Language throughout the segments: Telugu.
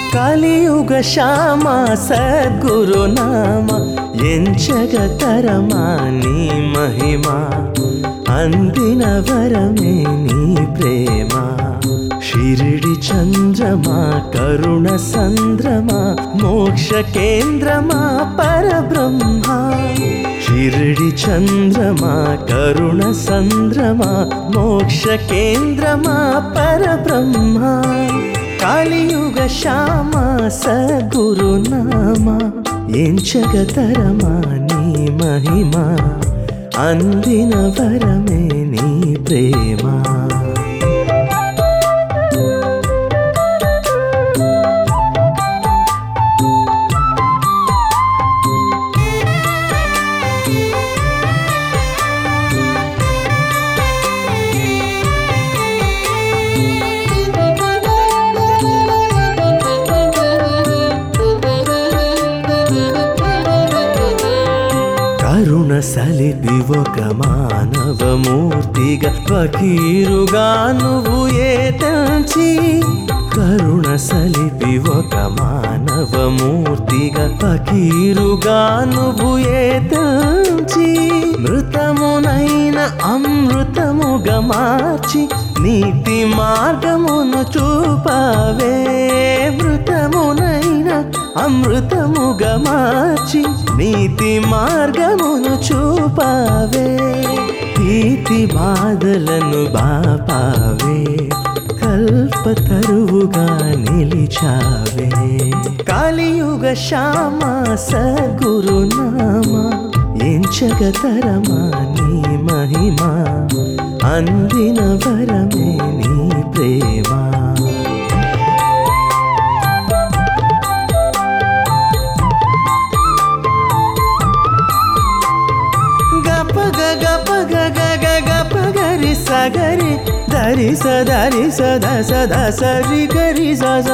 కలియుగ శ్యామ సద్గురునామ ఎంచగతరమా నీ మహిమ అందిన వరమే నీ ప్రేమ షిరిడి చంద్రమా కరుణ సంద్రమా మోక్ష కేంద్రమా పరబ్రహ్మ షిరిడి చంద్రమా కరుణ సంద్రమా మోక్ష కేంద్రమా పరబ్రహ్మ కలియుగ శ్యామ సద్గురునామ ఎంచగతరమా నీ మహిమ అందిన వరమే నీ ప్రేమ కరుణ సలిపి ఒక మానవమూర్తిగా ఫకీరుగా నువ్వు ఏతంచి కరుణ సలిపి ఒక మానవమూర్తిగా ఫకీరుగా నువ్వు ఏతంచి మృతమునైన అమృతముగా మార్చి నీతి మార్గమును చూపావే మృతమునైన అమృతముగా మార్చి నీతి మార్గమును చూపావే నీతి బాధలను బాపావే కల్పతరువుగా నిలిచావే కలియుగ శ్యామ సద్గురునామ ఎంచగతరమా నీ మహిమ అందిన వరమే నీ ప్రేమ గప గ గప గ గ గ గప గరి సగరి దరి సదరి సద సద సరి గరి సజ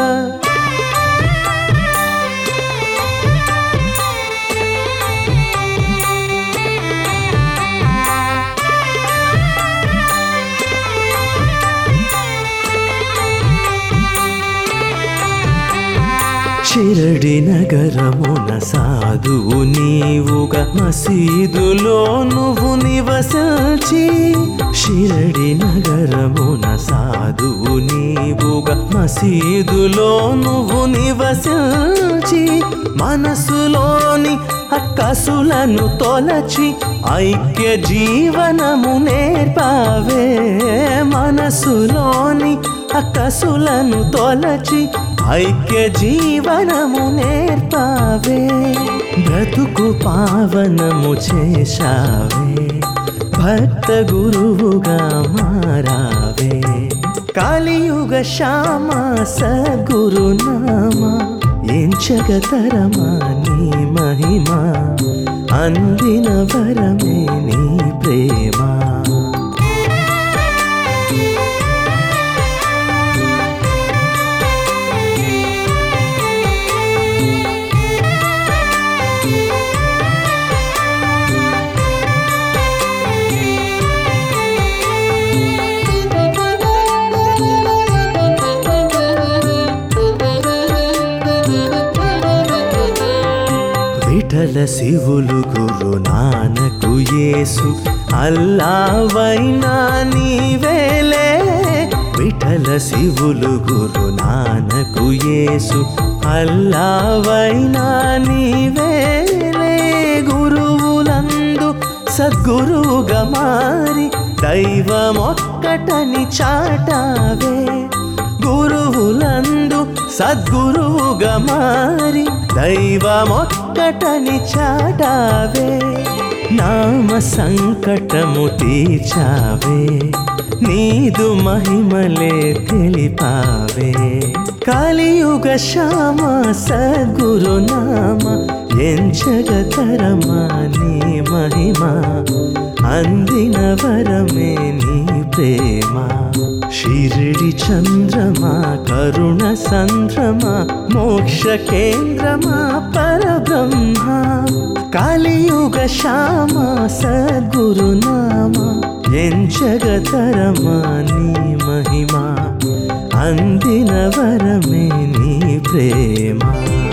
షిరడి నగరమున సాధువు నీవుగా మసీదులో నువ్వు నివసించి షిరడి నగరమున సాధువు నీవుగా మసీదులో నువ్వు నివసించి మనసులోని అక్కసులను తొలచి ఐక్య జీవనము నేర్పావే మనసులోని అక్కసులను తొలచి ఐక్య జీవనము నేర్పావే బ్రతుకు పావనము చేశావే భక్త గురువుగా మారావే కలియుగ శ్యామ సద్గురునామ ఎంచగతరమా నీ మహిమ అందిన వరమే నీ ప్రేమ విఠల శివులు గురు నానకు యేసు అల్లావైనా నీవేలే విఠల శివులు గురు నానకు యేసు అల్లావైనా నీవేలే గురువులందు సద్గురువుగా మారి దైవమొక్కటని చాటావే గురువులందు సద్గురువుగా మారి దైవమొక్కటని చాటావే నామ సంకటము తీర్చావే నీదు మహిమలే తెలిపావే కలియుగ శ్యామ సద్గురునామ ఎంచగతరమా నీ మహిమ అందిన వరమే నీ ప్రేమ షిరిడి చంద్రమా కరుణ సంద్రమా మోక్ష కేంద్రమా పరబ్రహ్మ కలియుగ శ్యామ సద్గురునామ ఎంచగతరమా నీ మహిమ అందిన వరమే నీ ప్రేమ